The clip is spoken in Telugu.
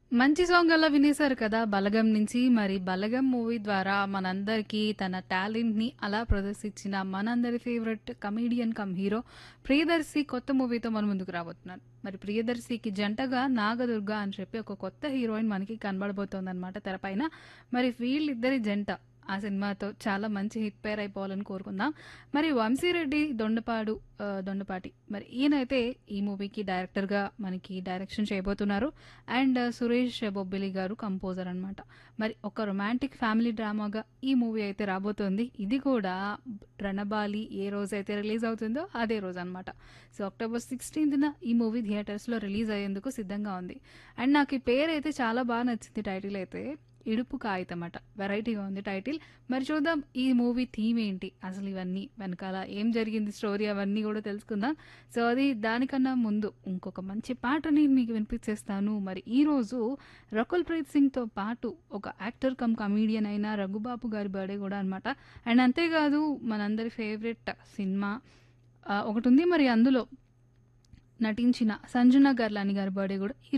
మంచి సాంగ్ అలా వినేశారు కదా 'బలగం' నుంచి. మరి 'బలగం' మూవీ ద్వారా మనందరికీ తన టాలెంట్‌ని అలా ప్రదర్శించిన మనందరి favourite comedian cum hero 'Priyadarshi' కొత్త మూవీతో మన ముందుకు రాబోతున్నారు. మరి 'ప్రియదర్శికి' జంటగా 'నాగదుర్గ' అని చెప్పి ఒక కొత్త హీరోయిన్ మనకి కనబడబోతోందనమాట తెరపైన. మరి వీళ్ళిద్దరి జంట ఆ సినిమాతో చాలా మంచి హిట్ పేర్ అయిపోవాలని కోరుకుందాం. మరి 'వంశీరెడ్డి దొండపాడు' ఆహ్, దొండపాటి మరి ఈయనైతే ఈ మూవీకి డైరెక్టర్‌గా మనకి డైరెక్షన్ చేయబోతున్నారు. అండ్ సురేష్ బొబ్బిలి గారు కంపోజర్ అనమాట. మరి ఒక రొమాంటిక్ ఫ్యామిలీ డ్రామాగా ఈ మూవీ అయితే రాబోతోంది. ఇది కూడా 'రణబాలి' ఏ రోజైతే రిలీజ్ అవుతుందో అదే రోజనమాట. సో, అక్టోబర్ 16న ఈ మూవీ థియేటర్స్‌లో రిలీజ్ అయ్యేందుకు సిద్ధంగా ఉంది. అండ్ నాకు ఈ పేరైతే చాలా బా నచ్చింది టైటిల్ అయితే. 'ఇడుపు కాగితమట' వెరైటీగా ఉంది టైటిల్. మరి చూద్దాం ఈ మూవీ థీమ్ ఏంటి? అసలు ఇవన్నీ వెనకాల ఏం జరిగింది స్టోరీ అవన్నీ కూడా తెలుసుకుందాం. సో, అది దానికన్నా ముందు ఇంకొక మంచి పాటని మీకు వినిపించేస్తాను. మరి ఈరోజు 'రకుల్ ప్రీత్ సింగ్‌తో పాటు ఒక యాక్టర్ కమ్ కమెడియన్ అయిన 'రఘుబాబు' గారి బర్త్‌డే కూడా అనమాట. అండ్ అంతేకాదు మనందరి ఫేవరెట్ సినిమా ఆహ్, ఒకటుంది మరి అందులో నటించిన 'సంజన గర్లాని' గారి బర్త్‌డే కూడా ఈ